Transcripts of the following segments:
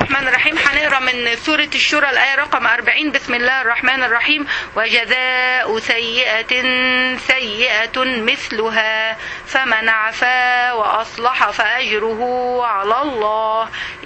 الرحمن الرحيم هنقرا من سورة الشورى الآية رقم 40 بسم الله الرحمن الرحيم وجزاء سيئة سيئة مثلها فمن عفا وأصلح فأجره على الله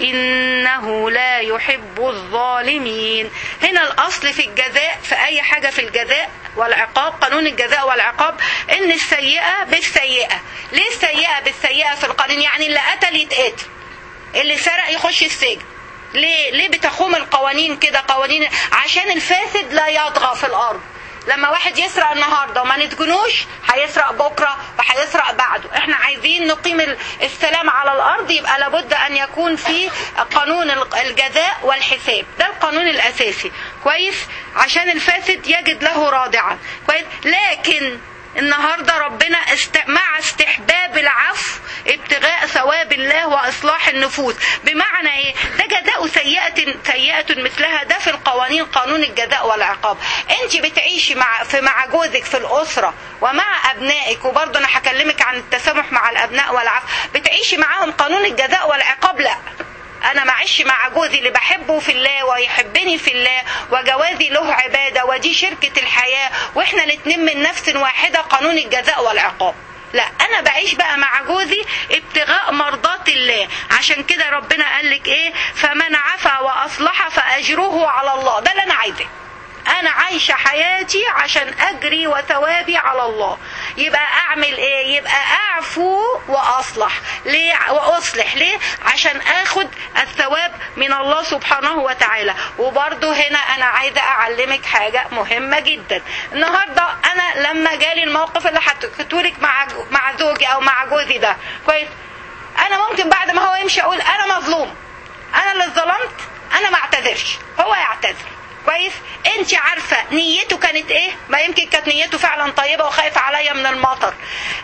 إنه لا يحب الظالمين هنا الأصل في الجزاء في أي حاجة في الجزاء والعقاب قانون الجزاء والعقاب ان السيئة بالسيئة ليه السيئة بالسيئة في القانون يعني اللي قتل يتقتل اللي سرق يخش السجن ليه ليه بتخوم القوانين كده قوانين عشان الفاسد لا يطغى في الارض لما واحد يسرق النهارده وما نسجنوش هيسرق بكره وهيسرق بعده احنا عايزين نقيم ال- السلام على الارض يبقى لابد ان يكون في قانون ال- الجزاء والحساب ده القانون الاساسي كويس عشان الفاسد يجد له رادعا كويس لكن النهارده ربنا است... مع استحباب العفو ابتغاء ثواب الله واصلاح النفوس بمعنى ايه ده جزاء سيئه سيئه مثلها ده في القوانين قانون الجزاء والعقاب انت بتعيشي مع في مع جوزك في الاسره ومع ابنائك وبرضه انا هكلمك عن التسامح مع الابناء والعفو بتعيشي معاهم قانون الجزاء والعقاب لا انا معيش مع جوزي اللي بحبه في الله ويحبني في الله وجوازي له عباده ودي شركه الحياه واحنا الاتنين من نفس واحده قانون الجزاء والعقاب لا انا بعيش بقى مع جوزي ابتغاء مرضات الله عشان كده ربنا قال لك ايه فمن عفا واصلح فاجره على الله ده اللي انا عايزاه انا عايشة حياتي عشان اجري وثوابي على الله يبقى اعمل ايه يبقى اعفو واصلح ليه واصلح ليه عشان اخد الثواب من الله سبحانه وتعالى وبرضه هنا انا عايزة اعلمك حاجة مهمة جدا النهاردة انا لما جالي الموقف اللي حكيتهولك مع مع زوجي او مع جوزي ده كويس انا ممكن بعد ما هو يمشي اقول انا مظلوم انا اللي اتظلمت انا ما اعتذرش هو يعتذر كويس انت عارفه نيته كانت ايه ما يمكن كانت نيته فعلا طيبه وخايف عليا من المطر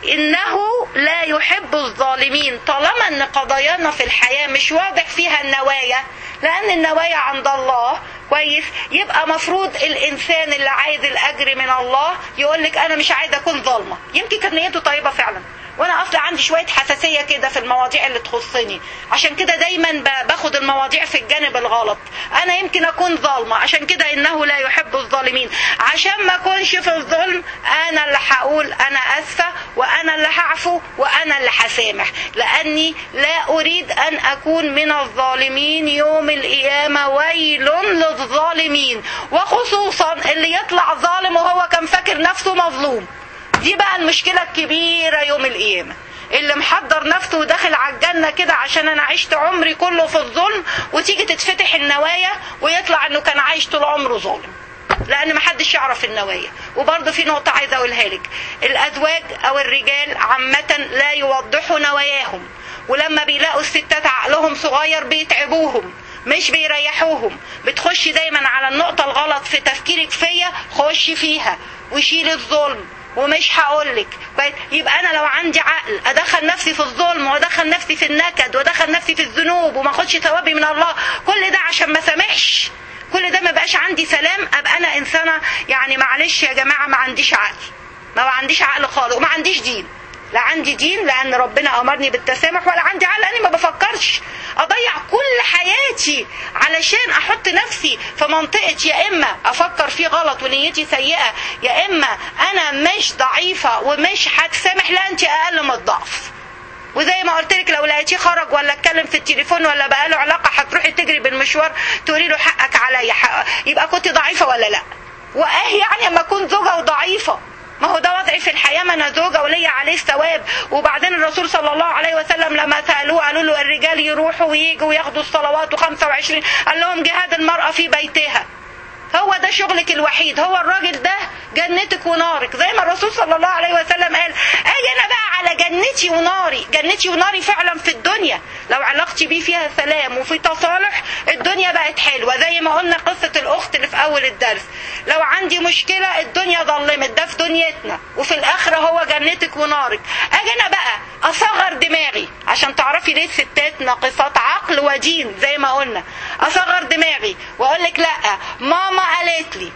انه لا يحب الظالمين طالما ان قضايانا في الحياه مش واضح فيها النوايا لان النوايا عند الله كويس يبقى مفروض الانسان اللي عايز الاجر من الله يقول لك انا مش عايز اكون ظالمه يمكن كانت نيته طيبه فعلا وانا اصلا عندي شويه حساسيه كده في المواضيع اللي تخصني عشان كده دايما ب- باخد المواضيع في الجانب الغلط انا يمكن اكون ظالمه عشان كده انه لا يحب الظالمين عشان ما اكونش في الظلم انا اللي هقول انا اسفه وانا اللي هعفو وانا اللي هسامح لاني لا اريد ان اكون من الظالمين يوم القيامه ويل للظالمين وخصوصا اللي يطلع ظالم وهو كان فاكر نفسه مظلوم دي بقى المشكلة الكبيرة يوم القيامة اللي محضر نفسه وداخل على الجنة كده عشان أنا عشت عمري كله في الظلم وتيجي تتفتح النوايا ويطلع إنه كان عايش طول عمره ظالم لأن محدش يعرف النوايا وبرضه في نقطة عايزة أقولها لك الأزواج أو الرجال عامة لا يوضحوا نواياهم ولما بيلاقوا الستات عقلهم صغير بيتعبوهم مش بيريحوهم بتخشي دايما على النقطة الغلط في تفكيرك فيا خشي فيها وشيل الظلم ومش هقولك كويس؟ يبقى انا لو عندي عقل ادخل نفسي في الظلم وادخل نفسي في النكد وادخل نفسي في الذنوب وما اخدش ثوابي من الله كل ده عشان ما سامحش كل ده ما بقاش عندي سلام ابقى انا انسانه يعني معلش يا جماعه ما عنديش عقل ما عنديش عقل خالص وما عنديش دين لا عندي دين لان ربنا امرني بالتسامح ولا عندي عقل لاني ما بفكرش اضيع كل حياتي علشان احط نفسي في منطقه يا اما افكر فيه غلط ونيتي سيئه يا اما انا مش ضعيفه ومش هتسامح لا انت اقل من الضعف وزي ما قلت لك لو لقيتيه خرج ولا اتكلم في التليفون ولا بقى له علاقه هتروحي تجري بالمشوار تقولي له حقك عليا حق يبقى كنت ضعيفه ولا لا وايه يعني اما اكون زوجه وضعيفه ما هو ده وضعي في الحياة ما أنا زوجة وليا عليه الثواب وبعدين الرسول صلى الله عليه وسلم لما سألوه قالوا له الرجال يروحوا ويجوا وياخدوا الصلوات و25 قال لهم جهاد المرأة في بيتها هو ده شغلك الوحيد هو الراجل ده جنتك ونارك زي ما الرسول صلى الله عليه وسلم قال اجي انا بقى على جنتي وناري جنتي وناري فعلا في الدنيا لو علاقتي بيه فيها سلام وفي تصالح الدنيا بقت حلوه زي ما قلنا قصه الاخت اللي في اول الدرس لو عندي مشكله الدنيا ظلمت ده في دنيتنا وفي الاخره هو جنتك ونارك اجي انا بقى اصغر دماغي عشان تعرفي ليه الستات ناقصات عقل ودين زي ما قلنا اصغر دماغي واقول لك لا ماما قالت لي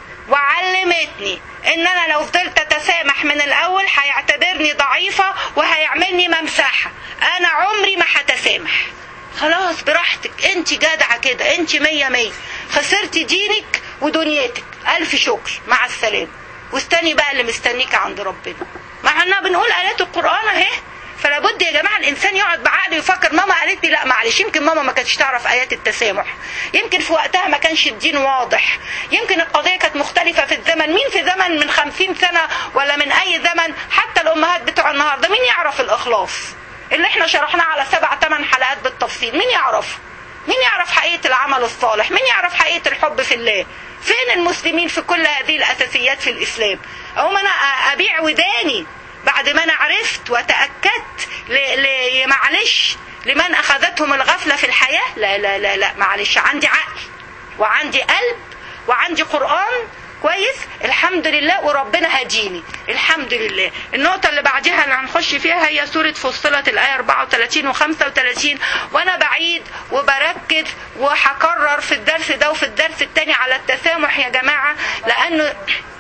وعلمتني ان انا لو فضلت اتسامح من الاول هيعتبرني ضعيفه وهيعملني ممسحه انا عمري ما هتسامح خلاص براحتك انت جدعة كده انت مية مية خسرتي دينك ودنيتك الف شكر مع السلامة واستني بقى اللي مستنيك عند ربنا مع اننا بنقول ايات القرآن اهي فلا بد يا جماعه الانسان يقعد بعقله يفكر ماما قالت لي لا معلش يمكن ماما ما كانتش تعرف ايات التسامح يمكن في وقتها ما كانش الدين واضح يمكن القضيه كانت مختلفه في الزمن مين في زمن من خمسين سنه ولا من اي زمن حتى الامهات بتوع النهارده مين يعرف الاخلاص اللي احنا شرحناه على سبع ثمان حلقات بالتفصيل مين يعرف مين يعرف حقيقه العمل الصالح مين يعرف حقيقه الحب في الله فين المسلمين في كل هذه الاساسيات في الاسلام او انا ابيع وداني بعد ما انا عرفت وتاكدت ل... ل... معلش لمن اخذتهم الغفله في الحياه لا لا لا لا معلش عندي عقل وعندي قلب وعندي قران كويس الحمد لله وربنا هديني الحمد لله النقطة اللي بعدها اللي هنخش فيها هي سورة فصلت الآية 34 و 35 وأنا بعيد وبركز وهكرر في الدرس ده وفي الدرس التاني على التسامح يا جماعة لأنه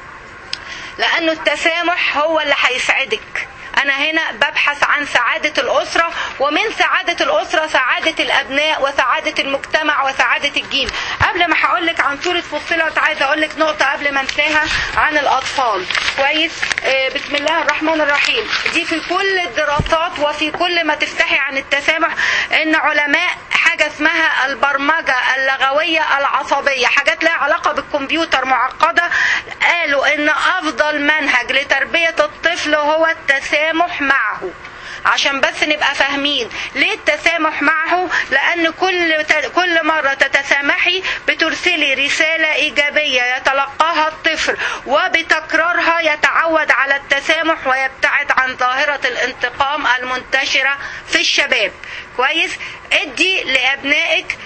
لأنه التسامح هو اللي هيسعدك أنا هنا ببحث عن سعادة الأسرة ومن سعادة الأسرة سعادة الأبناء وسعادة المجتمع وسعادة الجيل قبل ما هقول لك عن سورة فصلت عايزة أقول لك نقطة قبل ما انساها عن الأطفال كويس آه بسم الله الرحمن الرحيم دي في كل الدراسات وفي كل ما تفتحي عن التسامح إن علماء حاجة اسمها البرمجة اللغوية العصبية حاجات لها علاقة بالكمبيوتر معقدة قالوا إن أفضل منهج لتربية الطفل هو التسامح معه عشان بس نبقى فاهمين ليه التسامح معه لان كل كل مره تتسامحي بترسلي رساله ايجابيه يتلقاها الطفل وبتكرارها يتعود على التسامح ويبتعد عن ظاهره الانتقام المنتشره في الشباب كويس ادي لابنائك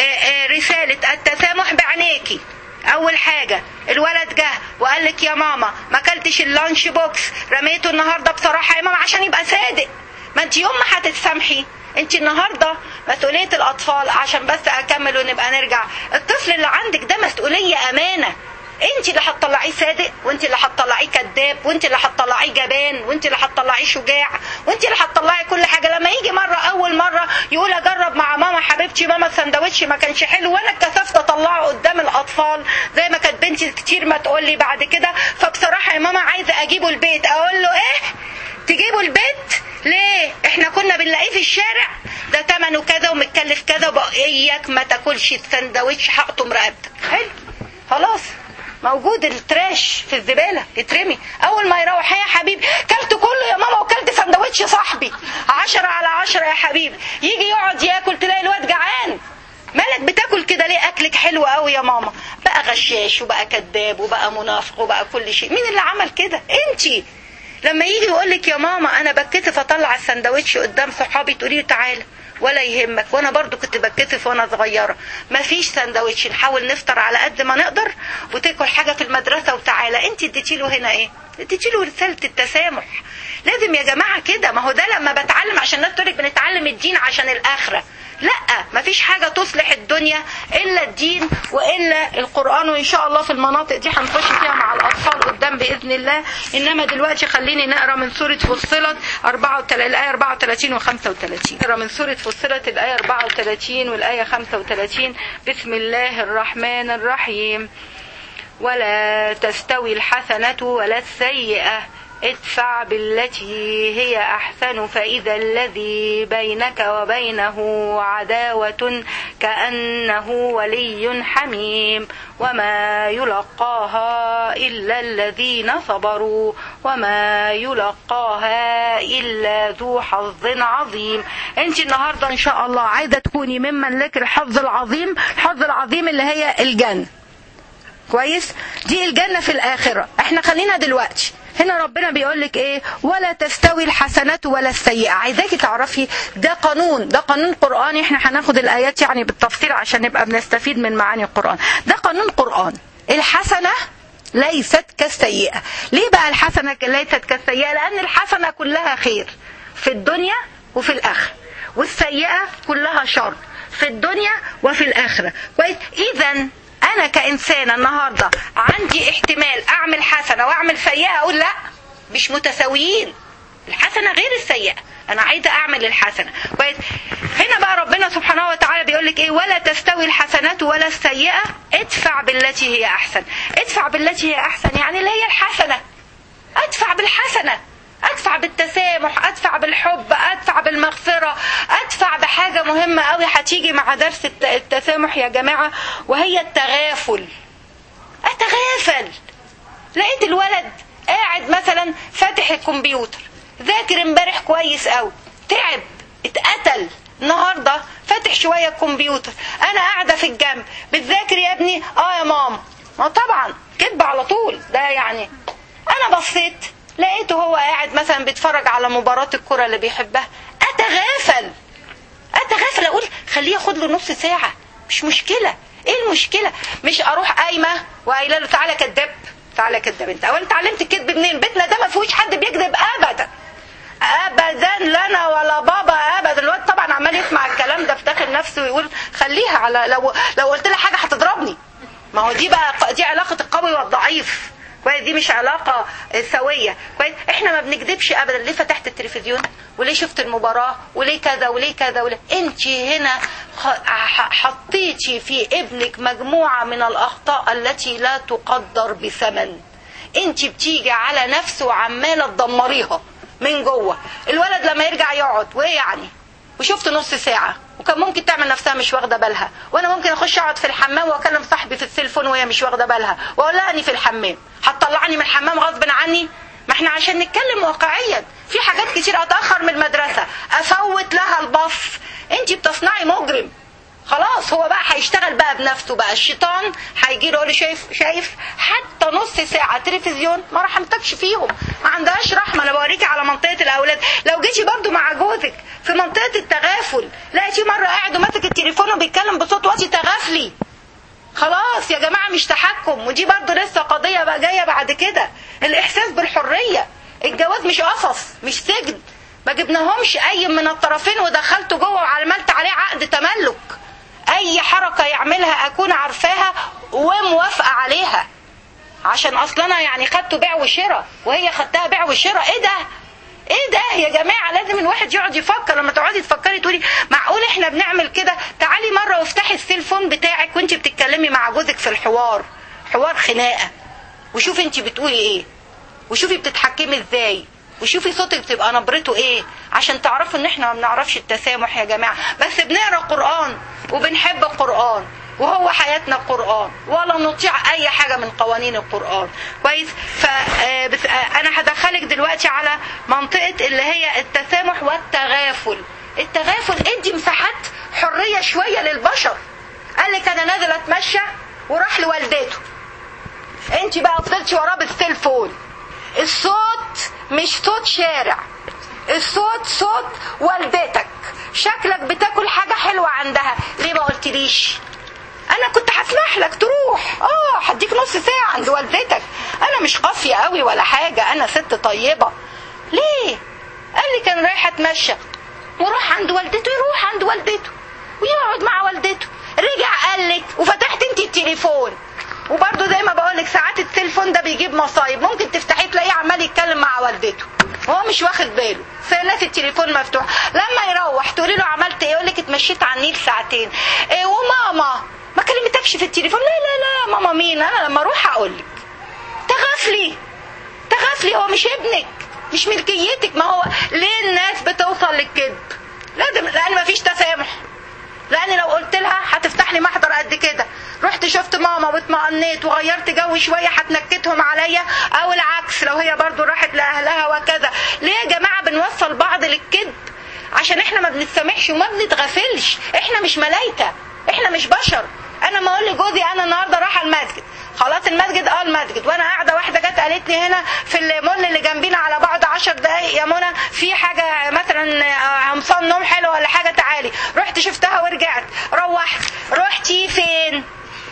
رساله التسامح بعينيكي اول حاجة الولد جه وقال لك يا ماما ما اكلتش اللانش بوكس رميته النهارده بصراحة يا ماما عشان يبقى صادق ما انت يوم ما هتتسامحي انت النهارده مسؤولية الاطفال عشان بس اكمل ونبقى نرجع الطفل اللي عندك ده مسؤولية امانة انت اللي هتطلعيه صادق وانت اللي هتطلعيه كذاب وانت اللي هتطلعيه جبان وانت اللي هتطلعيه شجاع وانت اللي هتطلعي كل حاجه لما يجي مره اول مره يقول اجرب مع ماما حبيبتي ماما السندوتش ما كانش حلو وانا اتكسفت اطلعه قدام الاطفال زي ما كانت بنتي كتير ما تقول لي بعد كده فبصراحه يا ماما عايزه اجيبه البيت اقول له ايه تجيبه البيت ليه احنا كنا بنلاقيه في الشارع ده تمنه كذا ومتكلف كذا وبقى اياك ما تاكلش السندوتش حقته رقبتك حلو خلاص موجود التراش في الزباله يترمي اول ما يروح يا حبيبي كلت كله يا ماما وكلت سندوتش صاحبي عشرة على عشرة يا حبيبي يجي يقعد ياكل تلاقي الواد جعان مالك بتاكل كده ليه اكلك حلو قوي يا ماما بقى غشاش وبقى كذاب وبقى منافق وبقى كل شيء مين اللي عمل كده انتي لما يجي يقول لك يا ماما انا بتكسف اطلع السندوتش قدام صحابي تقولي له تعالى ولا يهمك وانا برضو كنت بتكسف وانا صغيره مفيش سندوتش نحاول نفطر على قد ما نقدر وتاكل حاجه في المدرسه وتعالى انت اديتي له هنا ايه اديتي له رساله التسامح لازم يا جماعه كده ما هو ده لما بتعلم عشان الناس تقول بنتعلم الدين عشان الاخره لا مفيش حاجة تصلح الدنيا إلا الدين وإلا القرآن وإن شاء الله في المناطق دي هنخش فيها مع الأطفال قدام بإذن الله إنما دلوقتي خليني نقرأ من سورة فصلت 34 الآية 34 و 35 نقرأ من سورة فصلت الآية 34 والآية 35 بسم الله الرحمن الرحيم ولا تستوي الحسنة ولا السيئة ادفع بالتي هي احسن فاذا الذي بينك وبينه عداوه كانه ولي حميم وما يلقاها الا الذين صبروا وما يلقاها الا ذو حظ عظيم انت النهارده ان شاء الله عايزه تكوني ممن لك الحظ العظيم الحظ العظيم اللي هي الجنه كويس دي الجنه في الاخره احنا خلينا دلوقتي هنا ربنا بيقول لك ايه ولا تستوي الحسنة ولا السيئة عايزاكي تعرفي ده قانون ده قانون قرآني احنا هناخد الآيات يعني بالتفصيل عشان نبقى بنستفيد من معاني القرآن ده قانون قرآن الحسنة ليست كالسيئة ليه بقى الحسنة ليست كالسيئة لأن الحسنة كلها خير في الدنيا وفي الآخرة والسيئة كلها شر في الدنيا وفي الآخرة كويس إذا انا كانسانه النهارده عندي احتمال اعمل حسنه واعمل سيئه اقول لا مش متساويين الحسنه غير السيئه انا عايزه اعمل الحسنه كويس هنا بقى ربنا سبحانه وتعالى بيقول لك ايه ولا تستوي الحسنات ولا السيئه ادفع بالتي هي احسن ادفع بالتي هي احسن يعني اللي هي الحسنه ادفع بالحسنه ادفع بالتسامح ادفع بالحب ادفع بالمغفره ادفع بحاجه مهمه قوي هتيجي مع درس الت- التسامح يا جماعه وهي التغافل اتغافل لقيت الولد قاعد مثلا فاتح الكمبيوتر ذاكر امبارح كويس قوي تعب اتقتل النهارده فاتح شويه الكمبيوتر انا قاعده في الجنب بتذاكر يا ابني اه يا ماما ما طبعا كذب على طول ده يعني انا بصيت لقيته هو قاعد مثلا بيتفرج على مباراه الكره اللي بيحبها اتغافل اتغافل اقول خليه ياخد له نص ساعه مش مشكله ايه المشكله مش اروح قايمه وقايله له تعالى كداب تعالى كداب انت اولا اتعلمت الكذب منين بيتنا ده ما فيهوش حد بيكذب ابدا ابدا لنا ولا بابا ابدا الواد طبعا عمال يسمع الكلام ده في داخل نفسه ويقول خليها على لو لو قلت لها حاجه هتضربني ما هو دي بقى دي علاقه القوي والضعيف كويس دي مش علاقة سوية كويس احنا ما بنكذبش ابدا ليه فتحت التلفزيون وليه شفت المباراة وليه كذا وليه كذا وليه انت هنا خ- ح- حطيتي في ابنك مجموعة من الاخطاء التي لا تقدر بثمن انت بتيجي على نفسه وعمالة تدمريها من جوه الولد لما يرجع يقعد وايه يعني وشفت نص ساعة وكان ممكن تعمل نفسها مش واخدة بالها وانا ممكن اخش اقعد في الحمام واكلم صاحبي في التليفون وهي مش واخدة بالها واقول لها اني في الحمام هتطلعني من الحمام غصب عني ما احنا عشان نتكلم واقعيا في حاجات كتير اتاخر من المدرسة افوت لها الباص انت بتصنعي مجرم خلاص هو بقى هيشتغل بقى بنفسه بقى الشيطان هيجي له يقول له شايف شايف حتى نص ساعه تلفزيون ما رحمتكش فيهم ما عندهاش رحمه انا بوريكي على منطقه الاولاد لو جيتي برضو مع جوزك في منطقه التغافل لقيتيه مره قاعد وماسك التليفون وبيتكلم بصوت واطي تغافلي خلاص يا جماعه مش تحكم ودي برضو لسه قضيه بقى جايه بعد كده الاحساس بالحريه الجواز مش قصص مش سجن ما جبناهمش اي من الطرفين ودخلته جوه وعملت عليه عقد تملك اي حركة يعملها اكون عارفاها وموافقة عليها عشان اصلا يعني خدته بيع وشراء وهي خدتها بيع وشراء ايه ده ايه ده يا جماعة لازم الواحد يقعد يفكر لما تقعدي تفكري تقولي معقول احنا بنعمل كده تعالي مرة وافتحي السيلفون بتاعك وانت بتتكلمي مع جوزك في الحوار حوار خناقة وشوفي انت بتقولي ايه وشوفي بتتحكمي ازاي وشوفي صوتك بتبقى نبرته ايه عشان تعرفوا ان احنا ما بنعرفش التسامح يا جماعه بس بنقرا قران وبنحب القران وهو حياتنا القرآن ولا نطيع أي حاجة من قوانين القرآن كويس فأنا هدخلك دلوقتي على منطقة اللي هي التسامح والتغافل التغافل ادي مساحات حرية شوية للبشر قال لك أنا نازل أتمشى وراح لوالدته انت بقى فضلتي وراه بالتليفون الصوت مش صوت شارع الصوت صوت والدتك شكلك بتاكل حاجة حلوة عندها ليه ما قلتليش انا كنت هسمح لك تروح اه هديك نص ساعة عند والدتك انا مش قاسية قوي ولا حاجة انا ست طيبة ليه قال لي كان رايح اتمشى وراح عند والدته يروح عند والدته ويقعد مع والدته رجع قال لك وفتحت انت التليفون وبرضه زي ما بقول لك ساعات التليفون ده بيجيب مصايب ممكن تفتحيه تلاقيه عمال يتكلم مع والدته وهو مش واخد باله سيلات التليفون مفتوح لما يروح تقولي له عملت ايه يقول لك اتمشيت على النيل ساعتين إيه وماما ما كلمتكش في التليفون لا لا لا ماما مين انا لما اروح اقول لك تغفلي تغفلي هو مش ابنك مش ملكيتك ما هو ليه الناس بتوصل للكذب لازم لان مفيش تسامح لان لو قلت لها هتفتح لي محضر قد كده رحت شفت ماما واطمأنيت وغيرت جو شويه هتنكتهم عليا او العكس لو هي برضو راحت لاهلها وكذا ليه يا جماعه بنوصل بعض للكذب عشان احنا ما بنتسامحش وما بنتغفلش احنا مش ملايكه احنا مش بشر انا ما اقول لجوزي انا النهارده رايحه المسجد خلاص المسجد اه المسجد وانا قاعده واحده جت قالت لي هنا في المول اللي جنبينا على بعد 10 دقايق يا منى في حاجه مثلا قمصان نوم حلو ولا حاجه تعالي رحت شفتها ورجعت روحت رحتي فين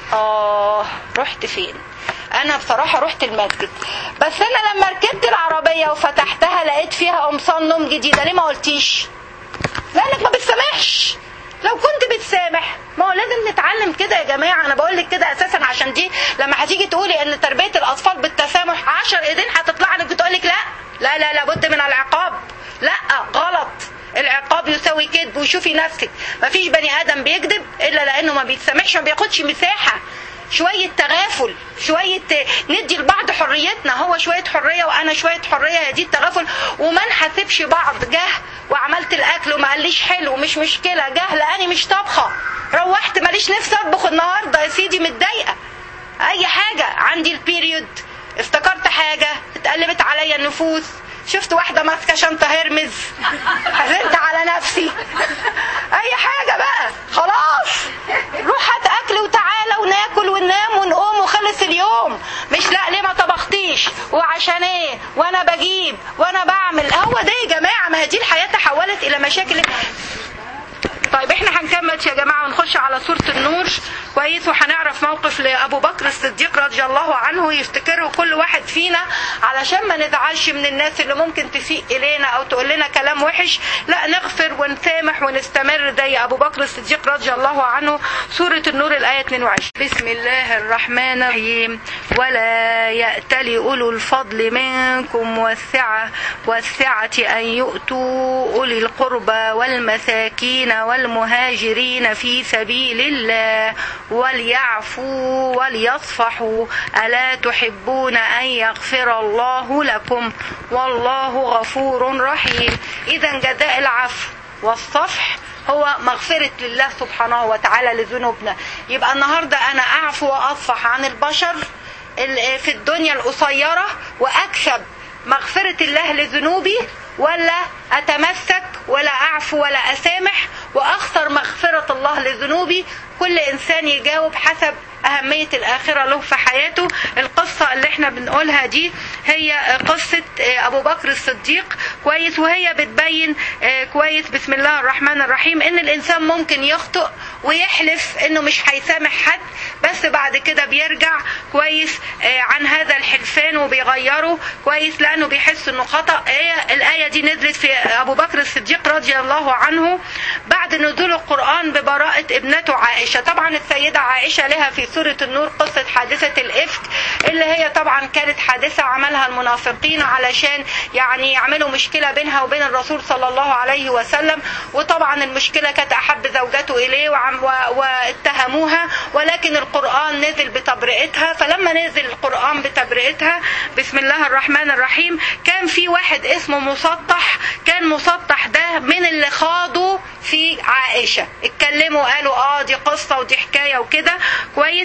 اه رحت فين انا بصراحه رحت المسجد بس انا لما ركبت العربيه وفتحتها لقيت فيها قمصان نوم جديده ليه ما قلتيش لانك ما بتسامحش لو كنت بتسامح ما هو لازم نتعلم كده يا جماعه انا بقول لك كده اساسا عشان دي لما هتيجي تقولي ان تربيه الاطفال بالتسامح عشر ايدين هتطلع لك وتقول لك لا لا لا لابد من العقاب لا غلط العقاب يساوي كذب وشوفي نفسك مفيش بني ادم بيكذب الا لانه ما بيتسامحش ما بياخدش مساحه شوية تغافل شوية ندي لبعض حريتنا هو شوية حرية وأنا شوية حرية هي دي التغافل وما نحاسبش بعض جه وعملت الأكل وما قاليش حلو مش مشكلة جه لأني مش طابخة روحت ماليش نفسي أطبخ النهاردة يا سيدي متضايقة أي حاجة عندي البيريود افتكرت حاجة اتقلبت عليا النفوس شفت واحدة ماسكة شنطة هرمز حزنت على نفسي أي حاجة بقى خلاص روح هات أكل وتعالى وناكل وننام ونقوم وخلص اليوم مش لا ليه ما طبختيش وعشان ايه وانا بجيب وانا بعمل هو ده يا جماعة ما هي دي الحياة تحولت إلى مشاكل طيب احنا هنكمل يا جماعه ونخش على سوره النور كويس وهنعرف موقف لابو بكر الصديق رضي الله عنه يفتكره كل واحد فينا علشان ما نزعلش من الناس اللي ممكن تسيء الينا او تقول لنا كلام وحش لا نغفر ونسامح ونستمر زي ابو بكر الصديق رضي الله عنه سوره النور الايه 22 بسم الله الرحمن الرحيم ولا يأتل اولو الفضل منكم والسعه والسعه ان يؤتوا اولي القربى والمساكين والمهاجرين في سبيل الله وليعفوا وليصفحوا ألا تحبون أن يغفر الله لكم والله غفور رحيم إذا جزاء العفو والصفح هو مغفرة لله سبحانه وتعالى لذنوبنا يبقى النهاردة أنا أعفو وأصفح عن البشر في الدنيا القصيرة وأكسب مغفرة الله لذنوبي ولا أتمسك ولا أعفو ولا أسامح وأخسر مغفرة الله لذنوبي كل إنسان يجاوب حسب أهمية الآخرة له في حياته القصة اللي احنا بنقولها دي هي قصة أبو بكر الصديق كويس وهي بتبين كويس بسم الله الرحمن الرحيم إن الإنسان ممكن يخطئ ويحلف إنه مش هيسامح حد بس بعد كده بيرجع كويس عن هذا الحلفان وبيغيره كويس لأنه بيحس إنه خطأ هي الآية دي نزلت في أبو بكر الصديق رضي الله عنه بعد نزول القرآن ببراءة ابنته عائشة طبعا السيدة عائشة لها في سورة النور قصة حادثة الإفك اللي هي طبعا كانت حادثة عملها المنافقين علشان يعني يعملوا مشكلة بينها وبين الرسول صلى الله عليه وسلم وطبعا المشكلة كانت أحب زوجته إليه وعم واتهموها ولكن القرآن نزل بتبرئتها فلما نزل القرآن بتبرئتها بسم الله الرحمن الرحيم كان في واحد اسمه مسطح كان مسطح ده من اللي خاضوا في عائشة اتكلموا قالوا اه دي قصة ودي حكاية وكده كويس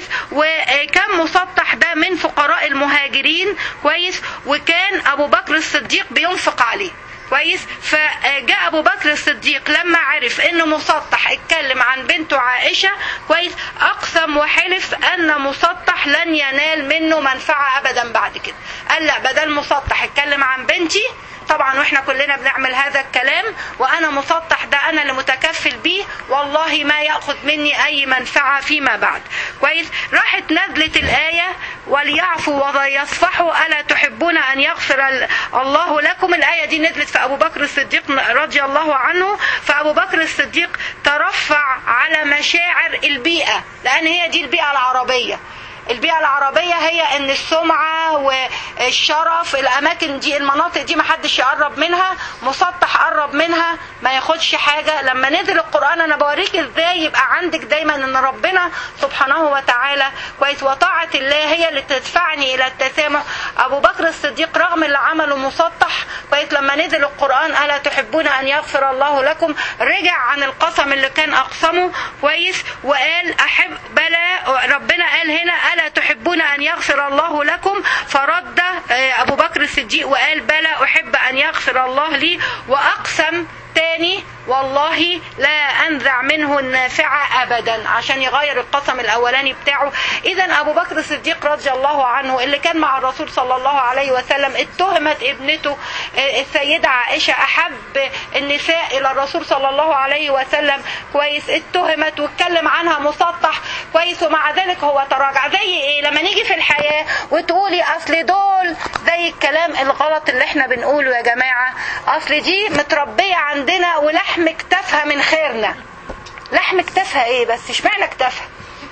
وكان مسطح ده من فقراء المهاجرين كويس وكان ابو بكر الصديق بينفق عليه كويس فجاء ابو بكر الصديق لما عرف ان مسطح اتكلم عن بنته عائشه كويس اقسم وحلف ان مسطح لن ينال منه منفعه ابدا بعد كده قال لا بدل مسطح اتكلم عن بنتي طبعا واحنا كلنا بنعمل هذا الكلام وانا مسطح ده انا اللي متكفل بيه والله ما ياخذ مني اي منفعه فيما بعد كويس راحت نزلت الايه وليعفوا وليصفحوا الا تحبون ان يغفر الله لكم الايه دي نزلت في ابو بكر الصديق رضي الله عنه فابو بكر الصديق ترفع على مشاعر البيئه لان هي دي البيئه العربيه البيئة العربية هي ان السمعة والشرف الاماكن دي المناطق دي محدش يقرب منها مسطح قرب منها ما ياخدش حاجة لما نزل القرآن انا بوريك ازاي يبقى عندك دايما ان ربنا سبحانه وتعالى كويس وطاعة الله هي اللي تدفعني الى التسامح ابو بكر الصديق رغم اللي عمله مسطح كويس لما نزل القرآن الا تحبون ان يغفر الله لكم رجع عن القسم اللي كان اقسمه كويس وقال احب بلى ربنا قال هنا ألا تحبون أن يغفر الله لكم فرد أبو بكر الصديق وقال بلى أحب أن يغفر الله لي وأقسم تاني والله لا انزع منه النافعة ابدا عشان يغير القسم الاولاني بتاعه اذا ابو بكر الصديق رضي الله عنه اللي كان مع الرسول صلى الله عليه وسلم اتهمت ابنته السيدة عائشة احب النساء الى الرسول صلى الله عليه وسلم كويس اتهمت واتكلم عنها مسطح كويس ومع ذلك هو تراجع زي ايه لما نيجي في الحياة وتقولي اصل دول زي الكلام الغلط اللي احنا بنقوله يا جماعة اصل دي متربية عندنا ولحم لحم اكتفها من خيرنا لحم اكتفها ايه بس اشمعنى اكتفها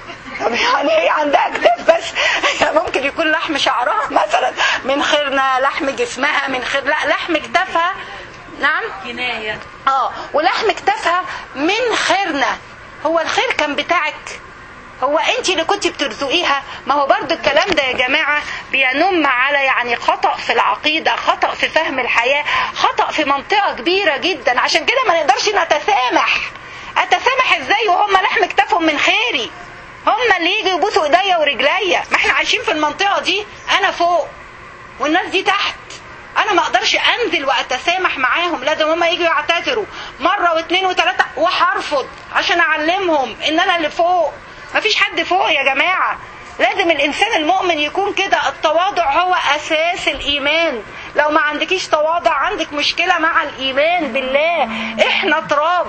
طب يعني هي عندها اكتاف بس يعني ممكن يكون لحم شعرها مثلا من خيرنا لحم جسمها من خير لا لحم اكتفها نعم كناية اه ولحم كتافها من خيرنا هو الخير كان بتاعك هو انت اللي كنت بترزقيها ما هو برضو الكلام ده يا جماعة بينم على يعني خطأ في العقيدة خطأ في فهم الحياة خطأ في منطقة كبيرة جدا عشان كده ما نقدرش نتسامح اتسامح ازاي وهم لحم كتافهم من خيري هم اللي يجوا يبوسوا ايديا ورجليا ما احنا عايشين في المنطقة دي انا فوق والناس دي تحت انا ما اقدرش انزل واتسامح معاهم لازم هما يجوا يعتذروا مره واثنين وثلاثه وهرفض عشان اعلمهم ان انا اللي فوق مفيش حد فوق يا جماعه لازم الانسان المؤمن يكون كده التواضع هو اساس الايمان لو ما عندكيش تواضع عندك مشكله مع الايمان بالله احنا تراب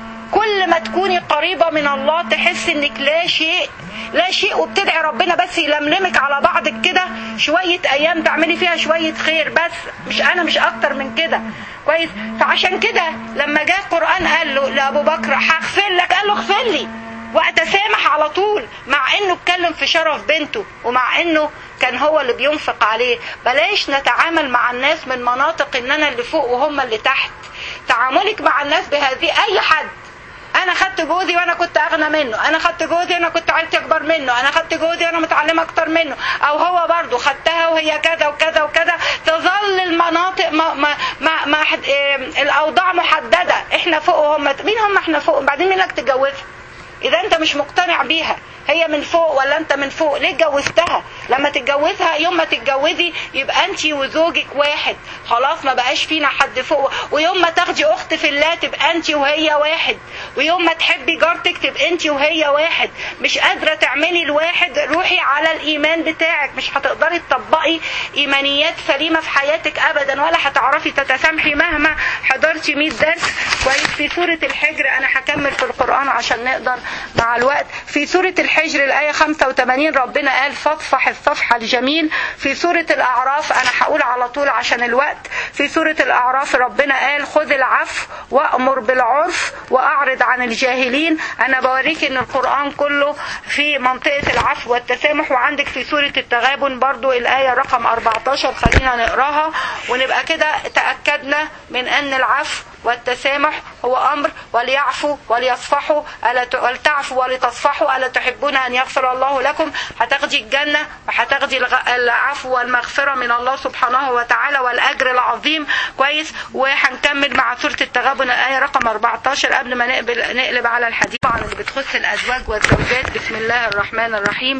كل ما تكوني قريبة من الله تحس انك لا شيء لا شيء وبتدعي ربنا بس يلملمك على بعضك كده شوية ايام تعملي فيها شوية خير بس مش انا مش اكتر من كده كويس فعشان كده لما جاء القرآن قال له لابو بكر هغفر لك قال له اغفر لي واتسامح على طول مع انه اتكلم في شرف بنته ومع انه كان هو اللي بينفق عليه بلاش نتعامل مع الناس من مناطق ان انا اللي فوق وهم اللي تحت تعاملك مع الناس بهذه اي حد انا خدت جوزي وانا كنت اغنى منه انا خدت جوزي انا كنت عيلتي اكبر منه انا خدت جوزي وانا متعلمه اكتر منه او هو برضه خدتها وهي كذا وكذا وكذا تظل المناطق ما ما ما, ما حد إيه الاوضاع محدده احنا فوق وهم مين هم احنا فوق بعدين مين لك تتجوزها اذا انت مش مقتنع بيها هي من فوق ولا انت من فوق ليه اتجوزتها لما تتجوزها يوم ما تتجوزي يبقى انت وزوجك واحد خلاص ما بقاش فينا حد فوق ويوم ما تاخدي اخت في الله تبقى انت وهي واحد ويوم ما تحبي جارتك تبقى انت وهي واحد مش قادره تعملي الواحد روحي على الايمان بتاعك مش هتقدري تطبقي ايمانيات سليمه في حياتك ابدا ولا هتعرفي تتسامحي مهما حضرتي 100 درس كويس في سوره الحجر انا هكمل في القران عشان نقدر مع الوقت في سوره الحجر الآية 85 ربنا قال فاصفح الصفح الجميل في سورة الأعراف أنا هقول على طول عشان الوقت في سورة الأعراف ربنا قال خذ العفو وأمر بالعرف وأعرض عن الجاهلين أنا بوريك إن القرآن كله في منطقة العفو والتسامح وعندك في سورة التغابن برضو الآية رقم 14 خلينا نقراها ونبقى كده تأكدنا من أن العفو والتسامح هو أمر وليعفوا وليصفحوا ألا ت... ولتعفوا ولتصفحوا ألا تحبون أن يغفر الله لكم هتاخدي الجنة وهتاخدي الغ... العفو والمغفرة من الله سبحانه وتعالى والأجر العظيم كويس وهنكمل مع سورة التغابن الآية رقم 14 قبل ما نقبل نقلب على الحديث طبعا اللي بتخص الأزواج والزوجات بسم الله الرحمن الرحيم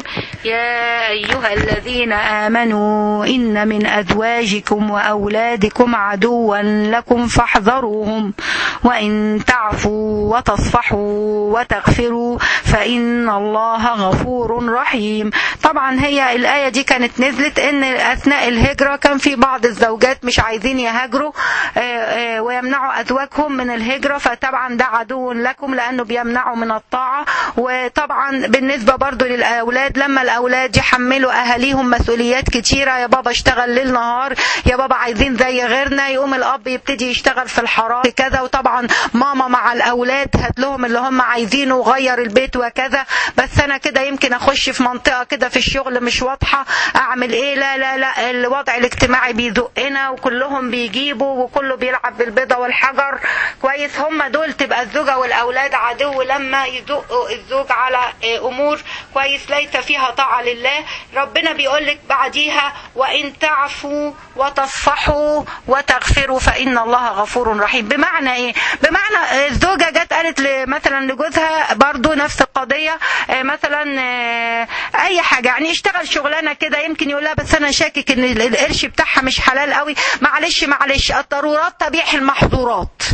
يا أيها الذين آمنوا إن من أزواجكم وأولادكم عدوا لكم فاحذروهم لهم وإن تعفوا وتصفحوا وتغفروا فإن الله غفور رحيم طبعا هي الآية دي كانت نزلت إن أثناء الهجرة كان في بعض الزوجات مش عايزين يهاجروا ويمنعوا أزواجهم من الهجرة فطبعا ده عدو لكم لأنه بيمنعوا من الطاعة وطبعا بالنسبة برضو للأولاد لما الأولاد يحملوا أهاليهم مسؤوليات كتيرة يا بابا اشتغل ليل نهار يا بابا عايزين زي غيرنا يقوم الأب يبتدي يشتغل في الحرام كذا وطبعا ماما مع الاولاد هات لهم اللي هم عايزينه وغير البيت وكذا بس انا كده يمكن اخش في منطقه كده في الشغل مش واضحه اعمل ايه لا لا لا الوضع الاجتماعي بيزقنا وكلهم بيجيبوا وكله بيلعب بالبيضه والحجر كويس هم دول تبقى الزوجه والاولاد عدو لما يزقوا الزوج على امور كويس ليس فيها طاعه لله ربنا بيقول لك بعديها وان تعفوا وتصفحوا وتغفروا فان الله غفور رحيم بمعنى ايه بمعنى الزوجه جت قالت مثلا لجوزها برضو نفس القضيه مثلا اي حاجه يعني اشتغل شغلانه كده يمكن يقول لها بس انا شاكك ان القرش بتاعها مش حلال قوي معلش معلش الضرورات تبيح المحظورات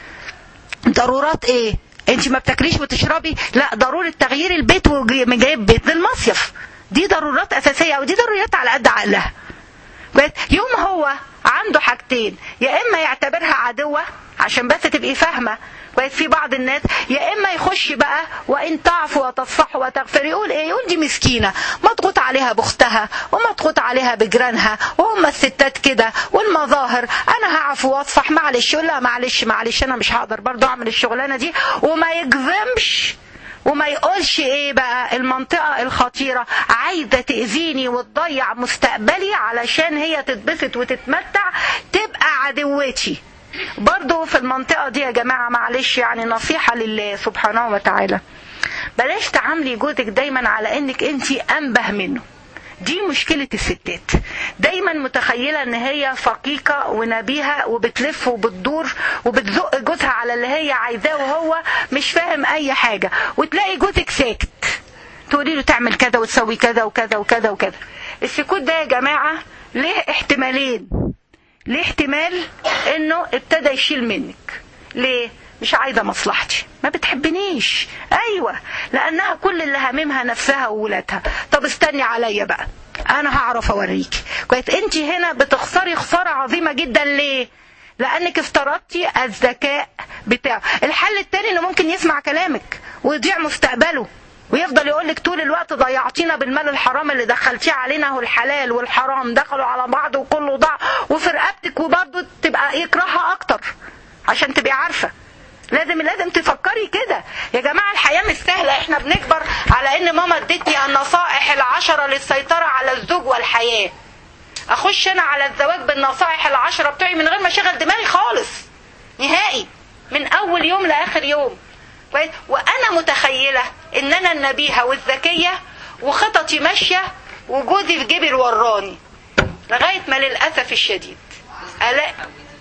ضرورات ايه انت ما بتاكليش وتشربي لا ضروره تغيير البيت وجايب بيت للمصيف دي ضرورات اساسيه ودي ضروريات على قد عقلها يوم هو عنده حاجتين يا اما يعتبرها عدوه عشان بس تبقي فاهمه كويس في بعض الناس يا اما يخش بقى وان تعفوا وتصفحوا وتغفروا يقول ايه يقول دي مسكينه مضغوط عليها باختها ومضغوط عليها بجيرانها وهم الستات كده والمظاهر انا هعفو واصفح معلش يقول لها معلش معلش انا مش هقدر برضو اعمل الشغلانه دي وما يجزمش وما يقولش ايه بقى المنطقة الخطيرة عايزة تأذيني وتضيع مستقبلي علشان هي تتبسط وتتمتع تبقى عدوتي برضو في المنطقة دي يا جماعة معلش يعني نصيحة لله سبحانه وتعالى بلاش تعاملي جوزك دايما على انك انت انبه منه دي مشكلة الستات دايما متخيلة ان هي فقيقة ونبيهة وبتلف وبتدور وبتزق جوزها على اللي هي عايزاه وهو مش فاهم اي حاجة وتلاقي جوزك ساكت تقولي له تعمل كذا وتسوي كذا وكذا وكذا وكذا السكوت ده يا جماعة ليه احتمالين ليه احتمال انه ابتدى يشيل منك ليه مش عايزة مصلحتي ما بتحبنيش ايوه لانها كل اللي هاممها نفسها وولادها طب استني عليا بقى انا هعرف اوريكي كويس انت هنا بتخسري خسارة عظيمة جدا ليه لانك افترضتي الذكاء بتاعه الحل التاني انه ممكن يسمع كلامك ويضيع مستقبله ويفضل يقول لك طول الوقت ضيعتينا بالمال الحرام اللي دخلتيه علينا هو الحلال والحرام دخلوا على بعض وكله ضاع وفي رقبتك وبرضه تبقى يكرهها اكتر عشان تبقي عارفه لازم لازم تفكري كده يا جماعه الحياه مش سهله احنا بنكبر على ان ماما ادتني النصائح العشره للسيطره على الزوج والحياه اخش انا على الزواج بالنصائح العشره بتوعي من غير ما اشغل دماغي خالص نهائي من اول يوم لاخر يوم كويس وانا متخيله ان انا النبيهه والذكيه وخططي ماشيه وجوزي في جيبي الوراني لغايه ما للاسف الشديد الاقي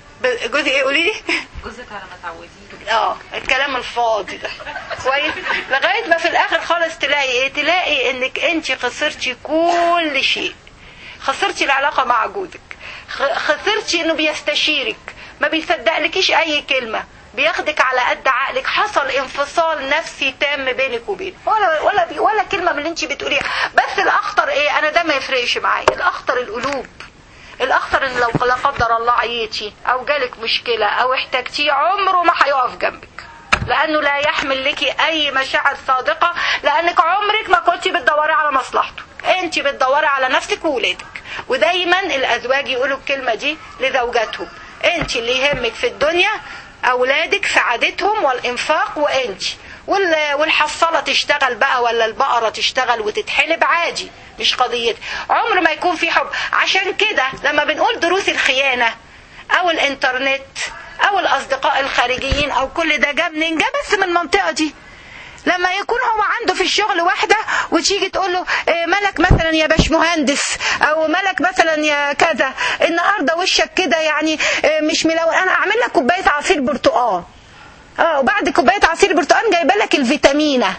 ب- جوزي ايه قولي لي جوزك على ما تعوديه اه الكلام الفاضي ده كويس لغايه ما في الاخر خالص تلاقي ايه تلاقي انك انت خسرتي كل شيء خسرتي العلاقه مع جوزك خ- خسرتي انه بيستشيرك ما بيصدقلكيش اي كلمه بياخدك على قد عقلك حصل انفصال نفسي تام بينك وبينه ولا ولا بي ولا كلمه من اللي انت بتقوليها بس الاخطر ايه انا ده ما يفرقش معايا الاخطر القلوب الاخطر ان لو لا قدر الله عيتي او جالك مشكله او احتجتيه عمره ما هيقف جنبك لانه لا يحمل لك اي مشاعر صادقه لانك عمرك ما كنت بتدوري على مصلحته انت بتدوري على نفسك وولادك ودايما الازواج يقولوا الكلمه دي لزوجاتهم انت اللي يهمك في الدنيا اولادك سعادتهم والانفاق وانت وال- والحصالة تشتغل بقى ولا البقرة تشتغل وتتحلب عادي مش قضيتي عمر ما يكون في حب عشان كده لما بنقول دروس الخيانة او الانترنت او الاصدقاء الخارجيين او كل ده جاب منين جاب بس من المنطقة دي لما يكون هو عنده في الشغل واحدة وتيجي تقول له إيه مالك مثلا يا باش مهندس او مالك مثلا يا كذا النهارده وشك كده يعني إيه مش ملون انا اعمل لك كوبايه عصير برتقال اه وبعد كوبايه عصير برتقال جايبه لك الفيتامينه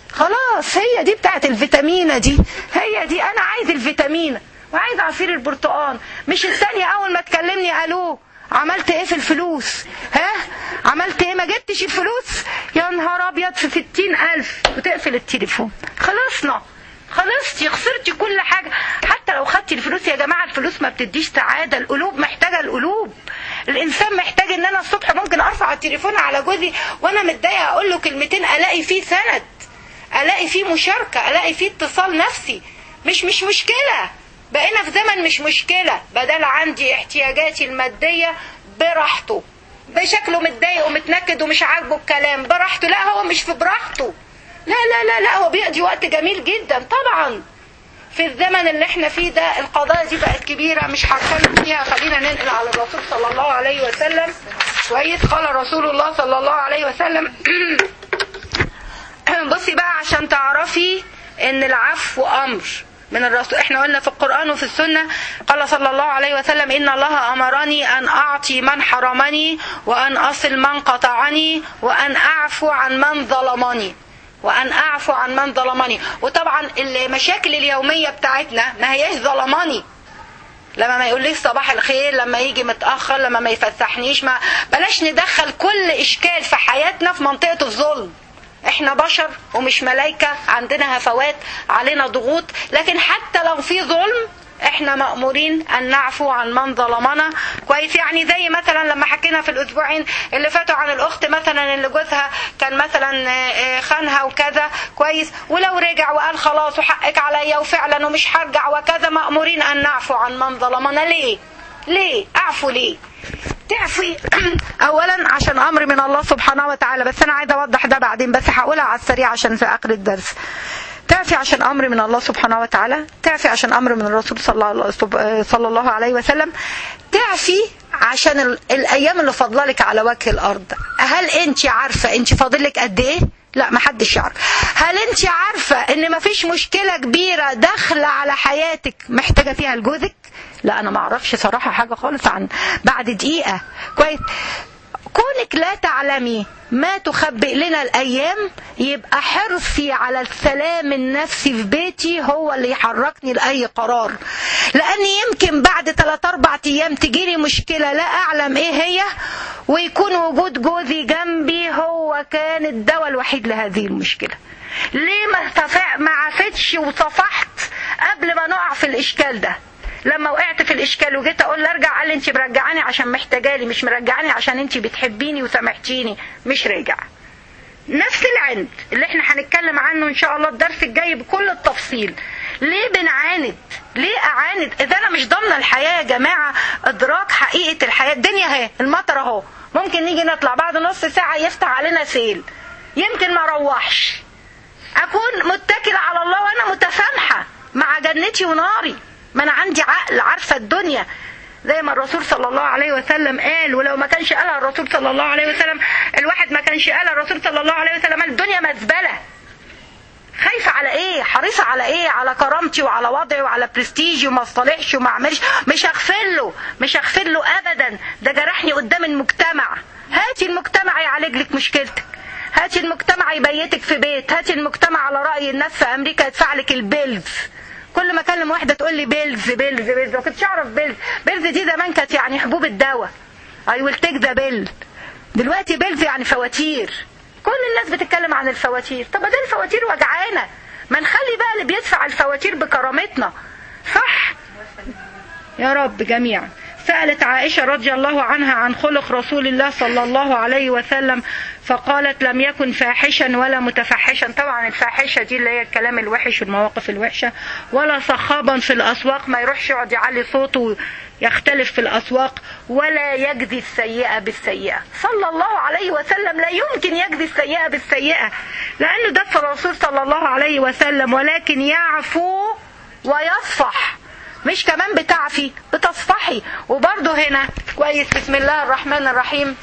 خلاص هي دي بتاعت الفيتامينه دي هي دي انا عايز الفيتامينه وعايز عصير البرتقال مش الثانيه اول ما تكلمني الو عملت ايه في الفلوس ها عملت ايه ما جبتش الفلوس يا نهار ابيض في ستين الف وتقفل التليفون خلصنا خلصتي خسرتي كل حاجة حتى لو خدتي الفلوس يا جماعة الفلوس ما بتديش سعادة القلوب محتاجة القلوب الإنسان محتاج إن أنا الصبح ممكن أرفع التليفون على جوزي وأنا متضايقة أقول له كلمتين ألاقي فيه سند ألاقي فيه مشاركة ألاقي فيه اتصال نفسي مش مش مشكلة بقينا في زمن مش مشكلة بدل عندي احتياجاتي المادية براحته بشكله متضايق ومتنكد ومش عاجبه الكلام براحته لا هو مش في براحته لا لا لا لا هو بيقضي وقت جميل جدا طبعا في الزمن اللي احنا فيه ده القضايا دي بقت كبيرة مش هتكلم فيها خلينا ننقل على الرسول صلى الله عليه وسلم كويس قال رسول الله صلى الله عليه وسلم بصي بقى عشان تعرفي ان العفو امر من الرسول احنا قلنا في القرآن وفي السنة قال صلى الله عليه وسلم ان الله امرني ان اعطي من حرمني وان اصل من قطعني وان اعفو عن من ظلمني وان اعفو عن من ظلمني وطبعا المشاكل اليومية بتاعتنا ما هياش ظلماني لما ما يقوليش صباح الخير لما يجي متأخر لما ما يفسحنيش ما بلاش ندخل كل اشكال في حياتنا في منطقة الظلم احنا بشر ومش ملايكة عندنا هفوات علينا ضغوط لكن حتى لو في ظلم احنا مأمورين ان نعفو عن من ظلمنا كويس يعني زي مثلا لما حكينا في الاسبوعين اللي فاتوا عن الاخت مثلا اللي جوزها كان مثلا آه، خانها وكذا كويس ولو رجع وقال خلاص وحقك عليا وفعلا ومش هرجع وكذا مأمورين ان نعفو عن من ظلمنا ليه ليه اعفو ليه تعفي اولا عشان امر من الله سبحانه وتعالى بس انا عايزه اوضح ده بعدين بس هقولها على السريع عشان في اخر الدرس تعفي عشان امر من الله سبحانه وتعالى تعفي عشان امر من الرسول صلى الله صلى الله عليه وسلم تعفي عشان ال- الايام اللي فاضلالك على وجه الارض هل انت عارفه انت فاضلك قد ايه لا محدش يعرف هل انت عارفه ان مفيش مشكله كبيره داخله على حياتك محتاجه فيها لجوزك لا انا ما اعرفش صراحه حاجه خالص عن بعد دقيقه كويس كونك لا تعلمي ما تخبئ لنا الايام يبقى حرصي على السلام النفسي في بيتي هو اللي يحركني لاي قرار لان يمكن بعد 3 4 ايام تجيلي مشكله لا اعلم ايه هي ويكون وجود جوزي جنبي هو كان الدواء الوحيد لهذه المشكله ليه ما استفع- ما عفتش وصفحت قبل ما نقع في الاشكال ده لما وقعت في الاشكال وجيت اقول له ارجع قال لي انت مرجعاني عشان محتاجالي مش مرجعاني عشان انت بتحبيني وسامحتيني مش راجع نفس العند اللي احنا هنتكلم عنه ان شاء الله الدرس الجاي بكل التفصيل ليه بنعاند ليه اعاند اذا انا مش ضامنه الحياه يا جماعه ادراك حقيقه الحياه الدنيا اهي المطر اهو ممكن نيجي نطلع بعد نص ساعه يفتح علينا سيل يمكن ما اروحش اكون متكله على الله وانا متسامحه مع جنتي وناري ما انا عندي عقل عارفه الدنيا زي ما الرسول صلى الله عليه وسلم قال ولو ما كانش قالها الرسول صلى الله عليه وسلم الواحد ما كانش قالها الرسول صلى الله عليه وسلم قال الدنيا مزبله خايفة على ايه حريصة على ايه على كرامتي وعلى وضعي وعلى برستيجي وما اصطلحش وما اعملش مش هغفر له مش هغفر له ابدا ده جرحني قدام المجتمع هاتي المجتمع يعالج لك مشكلتك هاتي المجتمع يبيتك في بيت هاتي المجتمع على رأي الناس في امريكا يدفع لك البيلز كل ما اكلم واحده تقول لي بيلز بيلز بيلز ما كنتش اعرف بيلز بيلز دي زمان كانت يعني حبوب الدواء اي ويل تيك ذا بيل دلوقتي بيلز يعني فواتير كل الناس بتتكلم عن الفواتير طب ما دي الفواتير وجعانه ما نخلي بقى اللي بيدفع الفواتير بكرامتنا صح يا رب جميعا سألت عائشة رضي الله عنها عن خلق رسول الله صلى الله عليه وسلم فقالت لم يكن فاحشا ولا متفحشا طبعا الفاحشة دي اللي هي الكلام الوحش والمواقف الوحشة ولا صخابا في الأسواق ما يروحش يقعد يعلي صوته يختلف في الأسواق ولا يجزي السيئة بالسيئة صلى الله عليه وسلم لا يمكن يجزي السيئة بالسيئة لأنه ده الرسول صلى الله عليه وسلم ولكن يعفو ويصفح مش كمان بتعفي بتصفحي وبرضه هنا كويس بسم الله الرحمن الرحيم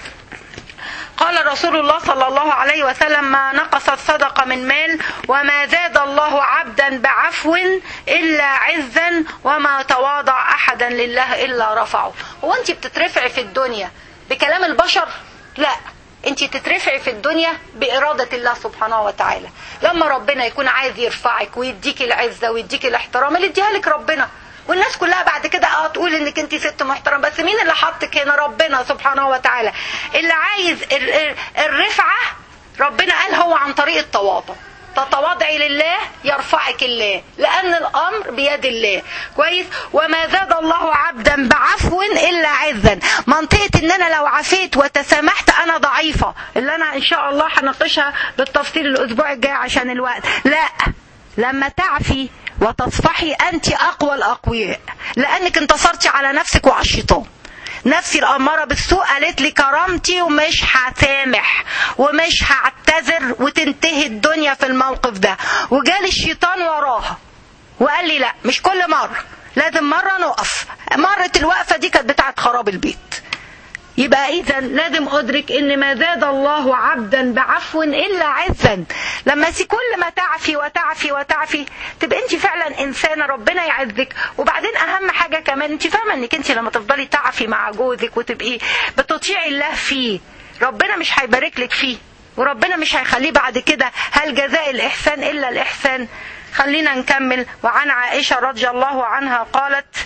قال رسول الله صلى الله عليه وسلم ما نقصت صدقة من مال وما زاد الله عبدا بعفو إلا عزا وما تواضع أحدا لله إلا رفعه هو أنت بتترفعي في الدنيا بكلام البشر لا انت تترفعي في الدنيا بإرادة الله سبحانه وتعالى لما ربنا يكون عايز يرفعك ويديكي العزة ويديكي الاحترام اللي اديها لك ربنا والناس كلها بعد كده اه تقول انك انت ست محترمه بس مين اللي حطك هنا ربنا سبحانه وتعالى اللي عايز ال- ال- الرفعه ربنا قال هو عن طريق التواضع تتواضعي لله يرفعك الله لان الامر بيد الله كويس وما زاد الله عبدا بعفو الا عزا منطقه ان انا لو عفيت وتسامحت انا ضعيفه اللي انا ان شاء الله هناقشها بالتفصيل الاسبوع الجاي عشان الوقت لا لما تعفي وتصفحي انت اقوى الاقوياء لانك انتصرتي على نفسك وعلى الشيطان نفسي الأمارة بالسوء قالت لي كرامتي ومش هسامح ومش هعتذر وتنتهي الدنيا في الموقف ده وجالي الشيطان وراها وقال لي لا مش كل مرة لازم مرة نقف مرة الوقفة دي كانت بتاعت خراب البيت يبقى اذا لازم ادرك ان ما زاد الله عبدا بعفو الا عزا لما سي كل ما تعفي وتعفي وتعفي تبقى انت فعلا انسانه ربنا يعزك وبعدين اهم حاجه كمان انت فاهمه انك انت لما تفضلي تعفي مع جوزك وتبقي بتطيعي الله فيه ربنا مش هيبارك لك فيه وربنا مش هيخليه بعد كده هل جزاء الاحسان الا الاحسان خلينا نكمل وعن عائشه رضي الله عنها قالت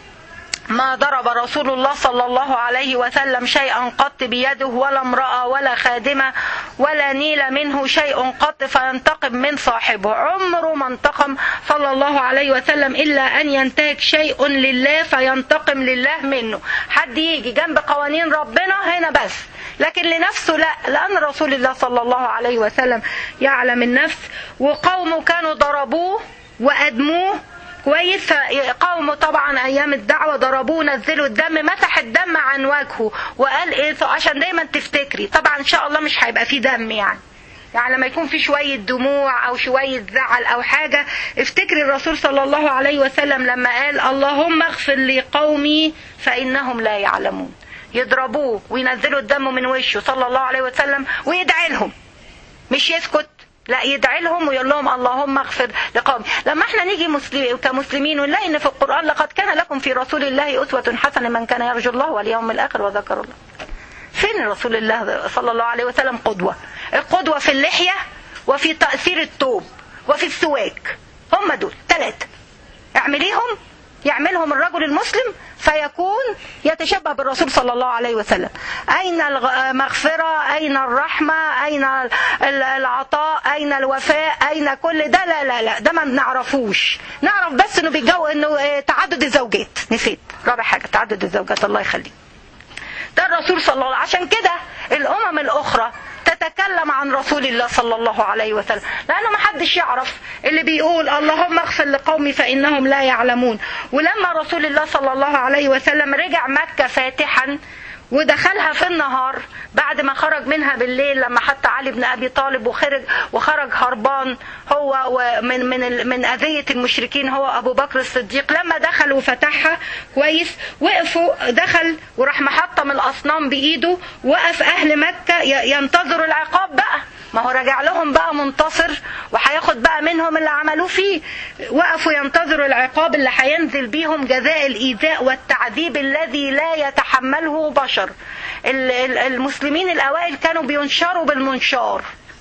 ما ضرب رسول الله صلى الله عليه وسلم شيئا قط بيده ولا امرأة ولا خادمة ولا نيل منه شيء قط فينتقم من صاحبه عمره ما انتقم صلى الله عليه وسلم إلا أن ينتهك شيء لله فينتقم لله منه حد يجي جنب قوانين ربنا هنا بس لكن لنفسه لا لأن رسول الله صلى الله عليه وسلم يعلم النفس وقومه كانوا ضربوه وأدموه كويس قومه طبعا ايام الدعوه ضربوه نزلوا الدم مسح الدم عن وجهه وقال ايه عشان دايما تفتكري طبعا ان شاء الله مش هيبقى فيه دم يعني يعني لما يكون في شوية دموع أو شوية زعل أو حاجة افتكري الرسول صلى الله عليه وسلم لما قال اللهم اغفر لقومي فإنهم لا يعلمون يضربوه وينزلوا الدم من وشه صلى الله عليه وسلم ويدعي لهم مش يسكت لا يدعي لهم ويقول لهم اللهم اغفر لقومي لما احنا نيجي مسلم كمسلمين ونلاقي ان في القران لقد كان لكم في رسول الله اسوه حسنه من كان يرجو الله واليوم الاخر وذكر الله فين رسول الله صلى الله عليه وسلم قدوه القدوه في اللحيه وفي تاثير التوب وفي السواك هم دول ثلاثه اعمليهم يعملهم الرجل المسلم فيكون يتشبه بالرسول صلى الله عليه وسلم أين المغفرة أين الرحمة أين العطاء أين الوفاء أين كل ده لا لا لا ده ما بنعرفوش نعرف بس انه بيجو انه تعدد الزوجات نسيت رابع حاجة تعدد الزوجات الله يخليك ده الرسول صلى الله عليه وسلم عشان كده الأمم الأخرى تتكلم عن رسول الله صلى الله عليه وسلم لأنه ما حدش يعرف اللي بيقول اللهم اغفر لقومي فإنهم لا يعلمون ولما رسول الله صلى الله عليه وسلم رجع مكة فاتحا ودخلها في النهار بعد ما خرج منها بالليل لما حتى علي بن ابي طالب وخرج وخرج هربان هو ومن من من اذيه المشركين هو ابو بكر الصديق لما دخل وفتحها كويس وقفوا دخل وراح محطم الاصنام بايده وقف اهل مكه ينتظروا العقاب بقى ما هو راجع لهم بقى منتصر وهياخد بقى منهم اللي عملوه فيه وقفوا ينتظروا العقاب اللي هينزل بيهم جزاء الايذاء والتعذيب الذي لا يتحمله بشر المسلمين الاوائل كانوا بينشروا بالمنشار